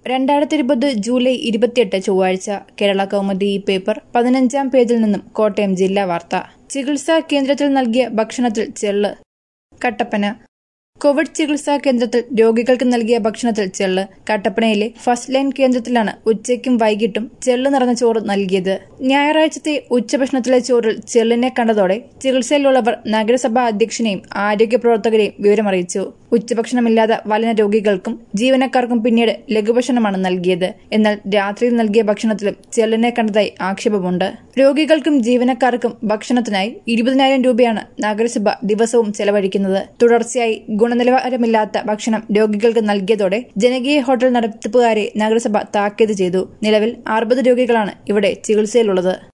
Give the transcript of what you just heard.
രണ്ടായിരത്തി ഇരുപത് ജൂലൈ ഇരുപത്തിയെട്ട് ചൊവ്വാഴ്ച കേരള കൗമുദി ഈ പേപ്പർ പതിനഞ്ചാം പേജിൽ നിന്നും കോട്ടയം ജില്ലാ വാർത്ത ചികിത്സാ കേന്ദ്രത്തിൽ നൽകിയ ഭക്ഷണത്തിൽ ചെള്ള് കട്ടപ്പന കോവിഡ് ചികിത്സാ കേന്ദ്രത്തിൽ രോഗികൾക്ക് നൽകിയ ഭക്ഷണത്തിൽ ചെള്ള് കട്ടപ്പനയിലെ ഫസ്റ്റ് ലൈൻ കേന്ദ്രത്തിലാണ് ഉച്ചയ്ക്കും വൈകിട്ടും ചെള്ള് നിറഞ്ഞ ചോറ് നൽകിയത് ഞായറാഴ്ചത്തെ ഉച്ചഭക്ഷണത്തിലെ ചോറിൽ ചെള്ളിനെ കണ്ടതോടെ ചികിത്സയിലുള്ളവർ നഗരസഭാ അധ്യക്ഷനെയും ആരോഗ്യ പ്രവർത്തകരെയും വിവരമറിയിച്ചു ഉച്ചഭക്ഷണമില്ലാതെ വലന രോഗികൾക്കും ജീവനക്കാർക്കും പിന്നീട് ലഘുഭക്ഷണമാണ് നൽകിയത് എന്നാൽ രാത്രിയിൽ നൽകിയ ഭക്ഷണത്തിലും ചെള്ളിനെ കണ്ടതായി ആക്ഷേപമുണ്ട് രോഗികൾക്കും ജീവനക്കാർക്കും ഭക്ഷണത്തിനായി ഇരുപതിനായിരം രൂപയാണ് നഗരസഭ ദിവസവും ചെലവഴിക്കുന്നത് തുടർച്ചയായി ഗുണനിലവാരമില്ലാത്ത ഭക്ഷണം രോഗികൾക്ക് നൽകിയതോടെ ജനകീയ ഹോട്ടൽ നടത്തിപ്പുകാരെ നഗരസഭ താക്കീത് ചെയ്തു നിലവിൽ അറുപത് രോഗികളാണ് ഇവിടെ ചികിത്സയിലുള്ളത്